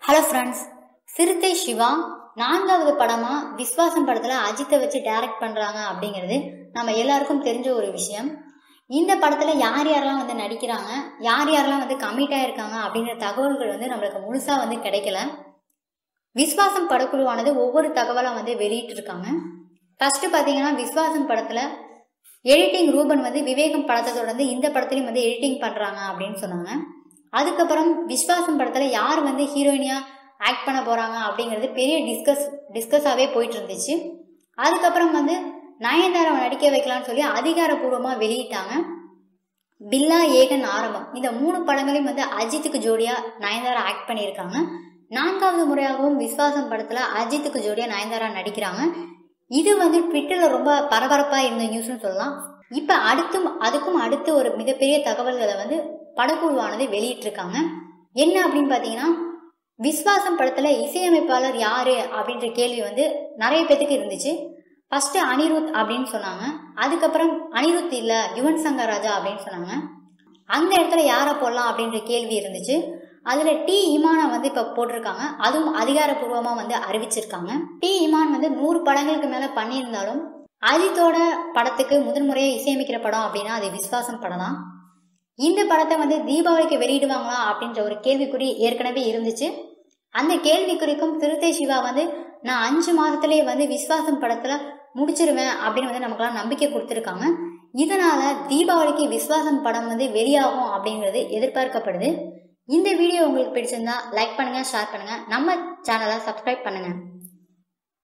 hello friends சிறுத்தை சிவா நான்காவது படமா விஸ்வாசம் படத்துல அஜித்தை வச்சு டைரக்ட் பண்றாங்க அப்படிங்கிறது நம்ம எல்லாருக்கும் தெரிஞ்ச ஒரு விஷயம் இந்த படத்துல யார் யாரெல்லாம் வந்து நடிக்கிறாங்க யார் யாரெல்லாம் வந்து கமிட் ஆயிருக்காங்க அப்படிங்கிற தகவல்கள் வந்து நம்மளுக்கு முழுசா வந்து கிடைக்கல விஸ்வாசம் படக்குழுவானது ஒவ்வொரு தகவலும் வந்து வெளியிட்டு இருக்காங்க ஃபர்ஸ்ட் பாத்தீங்கன்னா விஸ்வாசம் படத்துல எடிட்டிங் ரூபன் வந்து விவேகம் படத்தை தொடர்ந்து இந்த படத்துலையும் வந்து எடிட்டிங் பண்றாங்க அப்படின்னு சொன்னாங்க அதுக்கப்புறம் விஸ்வாசம் படத்துல யார் வந்து ஹீரோயினியா ஆக்ட் பண்ண போறாங்க அப்படிங்கிறது பெரிய டிஸ்கஸ் டிஸ்கஸாவே போயிட்டு இருந்துச்சு அதுக்கப்புறம் வந்து நயன்தாராவை நடிக்க வைக்கலாம்னு சொல்லி அதிகாரப்பூர்வமா வெளியிட்டாங்க பில்லா ஏகன் ஆரம்பம் இந்த மூணு படங்களையும் வந்து அஜித்துக்கு ஜோடியா நயன்தாரா ஆக்ட் பண்ணியிருக்காங்க நான்காவது முறையாகவும் விஸ்வாசம் படத்துல அஜித்துக்கு ஜோடியா நயன்தாரா நடிக்கிறாங்க இது வந்து ட்விட்டர்ல ரொம்ப பரபரப்பா இருந்த நியூஸ்னு சொல்லலாம் இப்ப அடுத்தும் அதுக்கும் அடுத்து ஒரு மிகப்பெரிய தகவல்களை வந்து படக்குழுவானது வெளியிட்டிருக்காங்க என்ன அப்படின்னு பாத்தீங்கன்னா விஸ்வாசம் படத்துல இசையமைப்பாளர் யாரு அப்படின்ற கேள்வி வந்து நிறைய பேத்துக்கு இருந்துச்சு ஃபர்ஸ்ட் அனிருத் அப்படின்னு சொன்னாங்க அதுக்கப்புறம் அனிருத் இல்ல யுவன் சங்கர் ராஜா அப்படின்னு சொன்னாங்க அந்த இடத்துல யாரை போடலாம் அப்படின்ற கேள்வி இருந்துச்சு அதுல டி இமானை வந்து இப்ப போட்டிருக்காங்க அதுவும் அதிகாரப்பூர்வமா வந்து அறிவிச்சிருக்காங்க டி இமான் வந்து நூறு படங்களுக்கு மேல பண்ணியிருந்தாலும் அஜித்தோட படத்துக்கு முதன்முறையாக இசையமைக்கிற படம் அப்படின்னா அது விஸ்வாசம் படம் தான் இந்த படத்தை வந்து தீபாவளிக்கு வெளியிடுவாங்களா அப்படின்ற ஒரு கேள்விக்குறி ஏற்கனவே இருந்துச்சு அந்த கேள்விக்குறிக்கும் திருத்தை சிவா வந்து நான் அஞ்சு மாதத்திலேயே வந்து விஸ்வாசம் படத்துல முடிச்சிருவேன் அப்படின்னு வந்து நமக்கெல்லாம் நம்பிக்கை கொடுத்துருக்காங்க இதனால தீபாவளிக்கு விஸ்வாசம் படம் வந்து வெளியாகும் அப்படிங்கிறது எதிர்பார்க்கப்படுது இந்த வீடியோ உங்களுக்கு பிடிச்சிருந்தா லைக் பண்ணுங்க ஷேர் பண்ணுங்க நம்ம சேனலை சப்ஸ்கிரைப் பண்ணுங்க